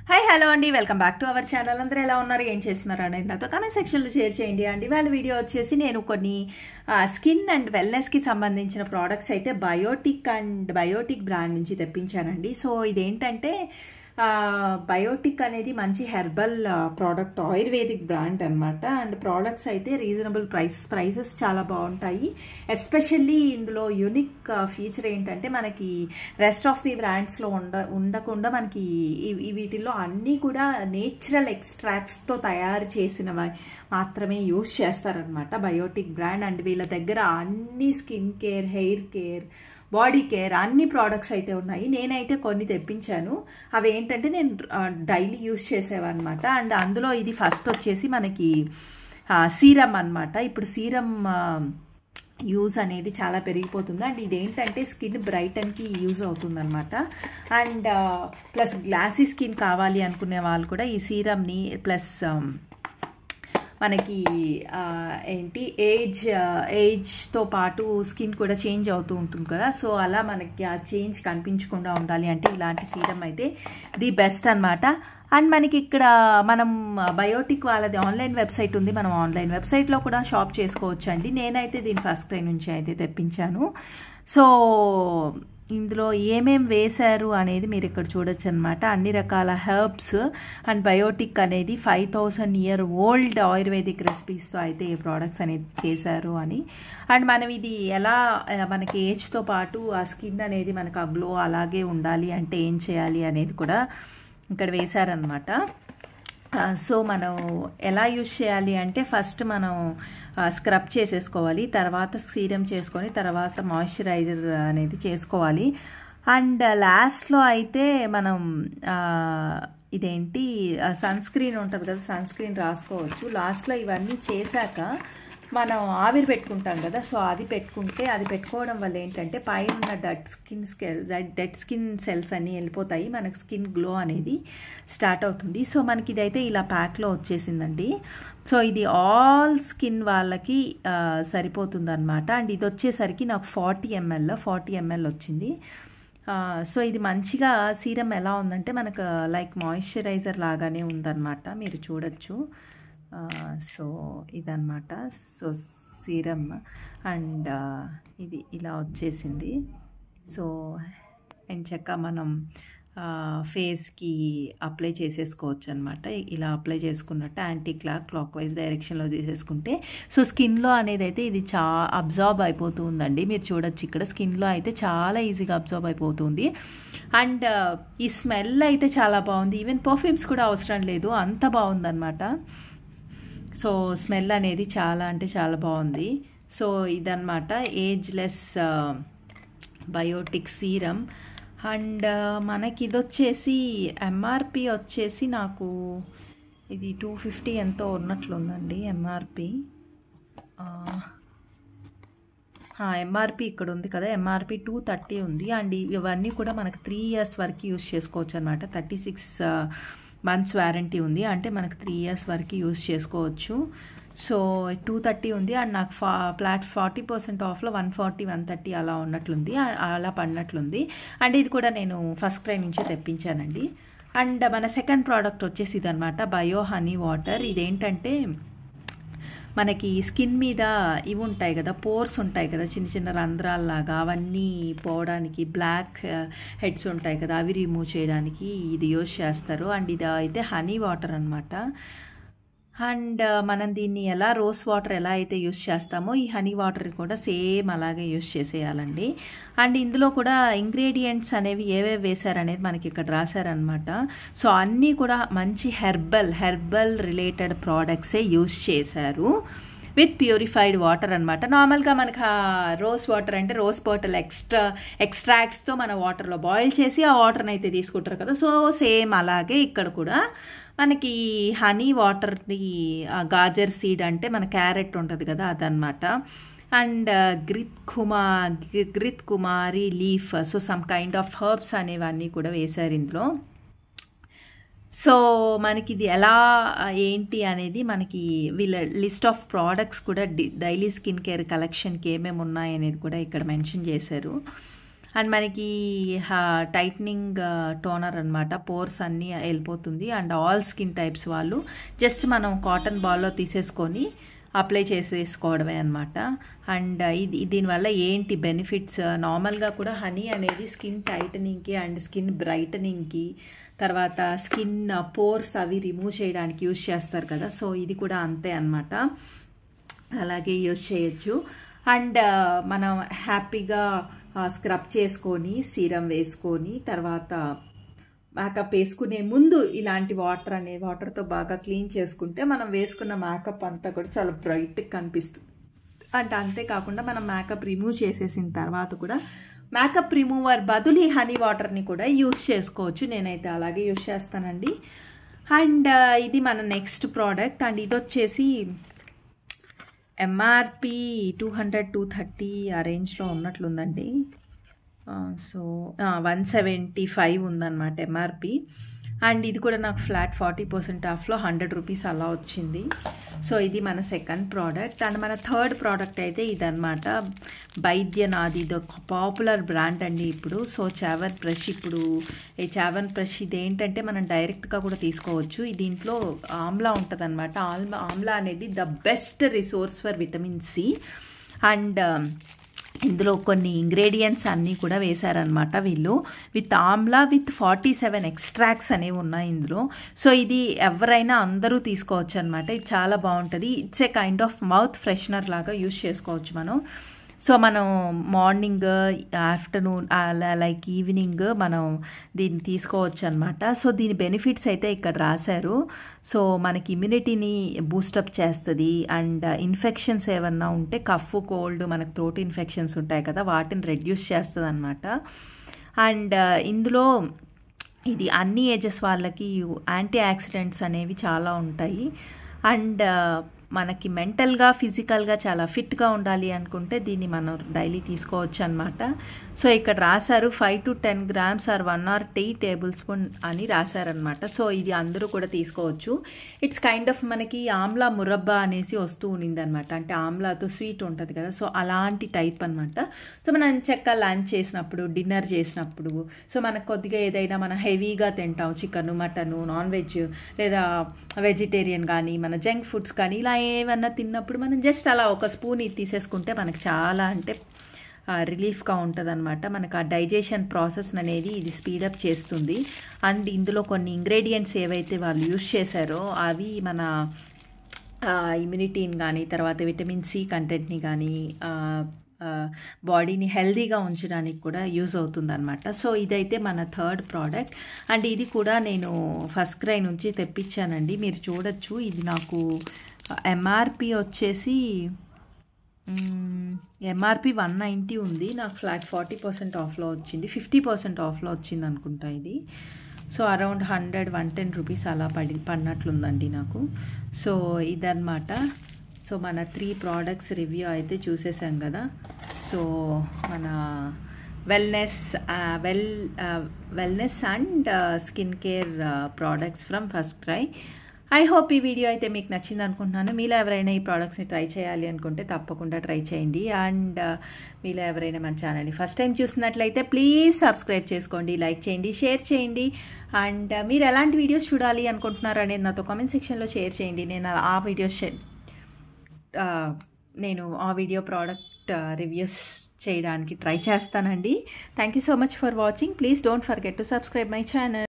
hi hello అండి welcome back to our channel అందరూ ఎలా ఉన్నారు ఏం చేస్తున్నారు అనేది నాతో కామెంట్ సెక్షన్లో షేర్ చేయండి అండి వాళ్ళ వీడియో వచ్చేసి నేను కొన్ని స్కిన్ అండ్ వెల్నెస్కి సంబంధించిన ప్రోడక్ట్స్ అయితే బయోటిక్ అండ్ బయోటిక్ బ్రాండ్ నుంచి తెప్పించానండి సో ఇదేంటంటే బయోటిక్ అనేది మంచి హెర్బల్ ప్రోడక్ట్ ఆయుర్వేదిక్ బ్రాండ్ అనమాట అండ్ ప్రోడక్ట్స్ అయితే రీజనబుల్ ప్రైసెస్ ప్రైసెస్ చాలా బాగుంటాయి ఎస్పెషల్లీ ఇందులో యూనిక్ ఫీచర్ ఏంటంటే మనకి రెస్ట్ ఆఫ్ ది బ్రాండ్స్లో ఉండ ఉండకుండా మనకి ఈ వీటిల్లో అన్నీ కూడా నేచురల్ ఎక్స్ట్రాక్ట్స్తో తయారు చేసినవి మాత్రమే యూస్ చేస్తారనమాట బయోటిక్ బ్రాండ్ అండ్ వీళ్ళ దగ్గర అన్ని skin care hair care body care అన్ని ప్రోడక్ట్స్ అయితే ఉన్నాయి నేనైతే కొన్ని తెప్పించాను అవి ఏంటంటే నేను డైలీ యూస్ చేసేవన్నమాట అండ్ అందులో ఇది ఫస్ట్ వచ్చేసి మనకి సీరం అనమాట ఇప్పుడు సీరం యూజ్ అనేది చాలా పెరిగిపోతుంది అండ్ ఇదేంటంటే స్కిన్ బ్రైటన్కి యూజ్ అవుతుంది అనమాట అండ్ ప్లస్ గ్లాసీ స్కిన్ కావాలి అనుకునే వాళ్ళు కూడా ఈ సీరమ్ని ప్లస్ మనకి ఏంటి ఏజ్ ఏజ్తో పాటు స్కిన్ కూడా చేంజ్ అవుతూ ఉంటుంది కదా సో అలా మనకి ఆ చేంజ్ కనిపించకుండా ఉండాలి అంటే ఇలాంటి సీరం అయితే ది బెస్ట్ అనమాట అండ్ మనకి ఇక్కడ మనం బయోటిక్ వాళ్ళది ఆన్లైన్ వెబ్సైట్ ఉంది మనం ఆన్లైన్ వెబ్సైట్లో కూడా షాప్ చేసుకోవచ్చు అండి నేనైతే దీని ఫస్ట్ క్రై నుంచి అయితే తెప్పించాను సో ఇందులో ఏమేం వేశారు అనేది మీరు ఇక్కడ చూడొచ్చు అనమాట అన్ని రకాల హెర్బ్స్ అండ్ బయోటిక్ అనేది five thousand year old Ayurvedic రెసిపీస్తో అయితే ఈ ప్రోడక్ట్స్ అనేది చేశారు అని అండ్ మనం ఇది ఎలా మనకి ఏజ్తో పాటు ఆ స్కిన్ అనేది మనకు ఆ గ్లో అలాగే ఉండాలి అంటే ఏం చేయాలి అనేది కూడా ఇక్కడ వేశారనమాట సో మనం ఎలా యూజ్ చేయాలి అంటే ఫస్ట్ మనం స్క్రబ్ చేసేసుకోవాలి తర్వాత సీరం చేసుకొని తర్వాత మాయిశ్చరైజర్ అనేది చేసుకోవాలి అండ్ లాస్ట్లో అయితే మనం ఇదేంటి సన్ స్క్రీన్ ఉంటుంది కదా సన్ స్క్రీన్ రాసుకోవచ్చు లాస్ట్లో ఇవన్నీ చేశాక మనం ఆవిరి పెట్టుకుంటాం కదా సో అది పెట్టుకుంటే అది పెట్టుకోవడం వల్ల ఏంటంటే పైన ఉన్న డట్ స్కిన్ స్కెల్ డెడ్ స్కిన్ సెల్స్ అన్నీ వెళ్ళిపోతాయి మనకు స్కిన్ గ్లో అనేది స్టార్ట్ అవుతుంది సో మనకి ఇదైతే ఇలా ప్యాక్లో వచ్చేసిందండి సో ఇది ఆల్ స్కిన్ వాళ్ళకి సరిపోతుంది అనమాట అండ్ ఇది వచ్చేసరికి నాకు ఫార్టీ ఎంఎల్ ఫార్టీ ఎంఎల్ వచ్చింది సో ఇది మంచిగా సీరం ఎలా ఉందంటే మనకు లైక్ మాయిశ్చరైజర్ లాగానే ఉందన్నమాట మీరు చూడొచ్చు సో ఇదన్నమాట సో సీరం అండ్ ఇది ఇలా వచ్చేసింది సో ఎంచక్క మనం ఫేస్కి అప్లై చేసేసుకోవచ్చు అనమాట ఇలా అప్లై చేసుకున్నట్టు యాంటీ క్లాక్ క్లాక్ వైజ్ డైరెక్షన్లో తీసేసుకుంటే సో స్కిన్లో అనేది అయితే ఇది చా అబ్జార్బ్ అయిపోతుందండి మీరు చూడొచ్చు ఇక్కడ స్కిన్లో అయితే చాలా ఈజీగా అబ్జార్బ్ అయిపోతుంది అండ్ ఈ స్మెల్ అయితే చాలా బాగుంది ఈవెన్ పర్ఫ్యూమ్స్ కూడా అవసరం లేదు అంత బాగుందన్నమాట సో స్మెల్ అనేది చాలా అంటే చాలా బాగుంది సో ఇదన్నమాట ఏజ్లెస్ బయోటిక్ సీరం అండ్ మనకి ఇది వచ్చేసి ఎంఆర్పి వచ్చేసి నాకు ఇది టూ ఫిఫ్టీ ఎంతో ఉన్నట్లుందండి ఎంఆర్పి ఎంఆర్పి ఇక్కడ ఉంది కదా ఎంఆర్పి టూ థర్టీ ఉంది అండ్ ఇవన్నీ కూడా మనకు త్రీ ఇయర్స్ వరకు యూస్ చేసుకోవచ్చు అనమాట థర్టీ సిక్స్ మంత్స్ వ్యారంటీ ఉంది అంటే మనకు త్రీ ఇయర్స్ వరకు యూస్ చేసుకోవచ్చు సో టూ థర్టీ ఉంది అండ్ నాకు ఫా ఫ్లాట్ ఫార్టీ పర్సెంట్ ఆఫ్లో వన్ ఫార్టీ వన్ థర్టీ అలా ఉన్నట్లుంది అలా పడినట్లుంది అండ్ ఇది కూడా నేను ఫస్ట్ క్రై నుంచే తెప్పించానండి అండ్ మన సెకండ్ ప్రోడక్ట్ వచ్చేసి ఇదనమాట బయో హనీ వాటర్ ఇదేంటంటే మనకి స్కిన్ మీద ఇవి ఉంటాయి కదా పోర్స్ ఉంటాయి కదా చిన్న చిన్న రంధ్రాల్లాగా అవన్నీ పోవడానికి బ్లాక్ హెడ్స్ ఉంటాయి కదా అవి రిమూవ్ చేయడానికి ఇది యూస్ చేస్తారు అండ్ ఇది అయితే హనీ వాటర్ అనమాట అండ్ మనం దీన్ని ఎలా రోస్ వాటర్ ఎలా అయితే యూస్ చేస్తామో ఈ హనీ వాటర్ కూడా సేమ్ అలాగే యూస్ చేసేయాలండి అండ్ ఇందులో కూడా ఇంగ్రీడియంట్స్ అనేవి ఏవేవి వేశారనేది మనకి ఇక్కడ రాశారనమాట సో అన్నీ కూడా మంచి హెర్బల్ హెర్బల్ రిలేటెడ్ ప్రోడక్ట్సే యూస్ చేశారు విత్ ప్యూరిఫైడ్ వాటర్ అనమాట నార్మల్గా మనకు రోజ్ వాటర్ అంటే రోజ్ పర్టల్ ఎక్స్ట్రా ఎక్స్ట్రాక్ట్స్తో మన వాటర్లో బాయిల్ చేసి ఆ వాటర్ని అయితే తీసుకుంటారు కదా సో సేమ్ అలాగే ఇక్కడ కూడా మనకి హనీ వాటర్ని గాజర్ సీడ్ అంటే మన క్యారెట్ ఉంటుంది కదా అదనమాట అండ్ గ్రిత్ కుమా గ్రిత్ కుమారి leaf so some kind of herbs అనేవన్నీ కూడా వేశారు ఇందులో సో మనకి ఇది ఎలా ఏంటి అనేది మనకి వీళ్ళ లిస్ట్ ఆఫ్ ప్రోడక్ట్స్ కూడా డైలీ స్కిన్ కేర్ కలెక్షన్కి ఏమేమి ఉన్నాయి అనేది కూడా ఇక్కడ మెన్షన్ చేశారు అండ్ మనకి టైట్నింగ్ టోనర్ అనమాట పోర్స్ అన్నీ వెళ్ళిపోతుంది అండ్ ఆల్ స్కిన్ టైప్స్ వాళ్ళు జస్ట్ మనం కాటన్ బాల్లో తీసేసుకొని అప్లై చేసేసుకోవడమే అనమాట అండ్ ఇది దీనివల్ల ఏంటి బెనిఫిట్స్ నార్మల్గా కూడా హనీ అనేది స్కిన్ టైటనింగ్కి అండ్ స్కిన్ బ్రైటనింగ్కి తర్వాత స్కిన్ పోర్స్ అవి రిమూవ్ చేయడానికి యూజ్ చేస్తారు కదా సో ఇది కూడా అంతే అనమాట అలాగే యూజ్ చేయొచ్చు అండ్ మనం హ్యాపీగా స్క్రబ్ చేసుకొని సీరం వేసుకొని తర్వాత మేకప్ వేసుకునే ముందు ఇలాంటి వాటర్ అనే వాటర్తో బాగా క్లీన్ చేసుకుంటే మనం వేసుకున్న మేకప్ అంతా కూడా చాలా బ్రైట్గా కనిపిస్తుంది అంటే అంతేకాకుండా మనం మేకప్ రిమూవ్ చేసేసిన తర్వాత కూడా మేకప్ రిమూవర్ బదులు ఈ హనీ వాటర్ని కూడా యూస్ చేసుకోవచ్చు నేనైతే అలాగే యూస్ చేస్తానండి అండ్ ఇది మన నెక్స్ట్ ప్రోడక్ట్ అండ్ ఇది వచ్చేసి MRP two hundred two thirty ఆ రేంజ్లో ఉన్నట్లుందండి సో వన్ సెవెంటీ ఫైవ్ ఉందన్నమాట ఎంఆర్పి అండ్ ఇది కూడా నాకు ఫ్లాట్ ఫార్టీ పర్సెంట్ ఆఫ్లో హండ్రెడ్ రూపీస్ అలా వచ్చింది సో ఇది మన సెకండ్ ప్రోడక్ట్ అండ్ మన థర్డ్ ప్రోడక్ట్ అయితే ఇదనమాట వైద్యనాథ్ ఇది ఒక పాపులర్ బ్రాండ్ అండి ఇప్పుడు సో చావన్ బ్రష్ ఇప్పుడు ఈ చావన్ బ్రష్ ఇది ఏంటంటే మనం డైరెక్ట్గా కూడా తీసుకోవచ్చు దీంట్లో ఆమ్లా ఉంటుంది అనమాట ఆమ్లా ఆమ్లా అనేది the best resource for vitamin C and ఇందులో కొన్ని ఇంగ్రీడియంట్స్ అన్నీ కూడా వేశారనమాట వీళ్ళు with amla with forty seven extracts అనేవి ఉన్నాయి ఇందులో సో ఇది ఎవరైనా అందరూ తీసుకోవచ్చు అనమాట ఇది చాలా బాగుంటుంది it's a kind of mouth freshener లాగా యూస్ చేసుకోవచ్చు మనం సో మనం మార్నింగ్ ఆఫ్టర్నూన్ లైక్ ఈవినింగ్ మనం దీన్ని తీసుకోవచ్చు అనమాట సో దీని బెనిఫిట్స్ అయితే ఇక్కడ రాశారు సో మనకి ఇమ్యూనిటీని బూస్టప్ చేస్తుంది అండ్ ఇన్ఫెక్షన్స్ ఏమన్నా ఉంటే కఫ్ కోల్డ్ మనకు థ్రోట్ ఇన్ఫెక్షన్స్ ఉంటాయి కదా వాటిని రెడ్యూస్ చేస్తుంది అనమాట అండ్ ఇందులో ఇది అన్ని ఏజెస్ వాళ్ళకి యాంటీ యాక్సిడెంట్స్ అనేవి చాలా ఉంటాయి అండ్ మనకి మెంటల్గా ఫిజికల్గా చాలా ఫిట్గా ఉండాలి అనుకుంటే దీన్ని మనం డైలీ తీసుకోవచ్చు అనమాట సో ఇక్కడ రాశారు five to ten grams or one or tea tablespoon అని రాశారనమాట సో ఇది అందరూ కూడా తీసుకోవచ్చు ఇట్స్ కైండ్ ఆఫ్ మనకి ఆమ్లా మురబ్బా అనేసి వస్తూ ఉన్నింది అనమాట అంటే ఆమ్లాతో స్వీట్ ఉంటుంది కదా సో అలాంటి టైప్ అనమాట సో మనం చెక్క లంచ్ చేసినప్పుడు డిన్నర్ చేసినప్పుడు సో మనకు కొద్దిగా ఏదైనా మనం హెవీగా తింటాం చికెన్ మటన్ నాన్ వెజ్ లేదా వెజిటేరియన్ కానీ మన జంక్ ఫుడ్స్ కానీ ఇలా ఏమన్నా తిన్నప్పుడు మనం జస్ట్ అలా ఒక స్పూన్ ఇది తీసేసుకుంటే మనకు చాలా అంటే రిలీఫ్గా ఉంటుంది అనమాట మనకు ఆ డైజెషన్ ప్రాసెస్ అనేది ఇది స్పీడప్ చేస్తుంది అండ్ ఇందులో కొన్ని ఇంగ్రీడియంట్స్ ఏవైతే వాళ్ళు యూస్ చేశారో అవి మన ఇమ్యూనిటీని కానీ తర్వాత విటమిన్ సి కంటెంట్ని కానీ బాడీని హెల్దీగా ఉంచడానికి కూడా యూజ్ అవుతుంది అనమాట సో ఇదైతే మన థర్డ్ ప్రోడక్ట్ అండ్ ఇది కూడా నేను ఫస్ట్ క్రై నుంచి తెప్పించానండి మీరు చూడొచ్చు ఇది నాకు ఎంఆర్పి వచ్చేసి ఎంఆర్పి వన్ నైంటీ ఉంది నాకు ఫ్లాట్ ఫార్టీ పర్సెంట్ ఆఫ్లో వచ్చింది ఫిఫ్టీ పర్సెంట్ ఆఫ్లో వచ్చింది అనుకుంటా ఇది so around hundred one ten rupees అలా పడి పడినట్లుందండి నాకు సో ఇదన్నమాట సో మన త్రీ ప్రోడక్ట్స్ రివ్యూ అయితే చూసేసాం కదా సో మన wellness well wellness and skin care products from FirstCry I hope ఈ వీడియో అయితే మీకు నచ్చింది అనుకుంటున్నాను మీలో ఎవరైనా ఈ ప్రోడక్ట్స్ని ట్రై చేయాలి అనుకుంటే తప్పకుండా ట్రై చేయండి అండ్ మీలో ఎవరైనా మన ఛానల్ని ఫస్ట్ టైం చూసినట్లయితే ప్లీజ్ సబ్స్క్రైబ్ చేసుకోండి లైక్ చేయండి షేర్ చేయండి అండ్ మీరు ఎలాంటి వీడియోస్ చూడాలి అనుకుంటున్నారు అనేది నాతో కామెంట్ సెక్షన్లో షేర్ చేయండి నేను ఆ వీడియోస్ నేను ఆ వీడియో ప్రోడక్ట్ రివ్యూస్ చేయడానికి ట్రై చేస్తానండి thank you so much for watching please don't forget to subscribe my channel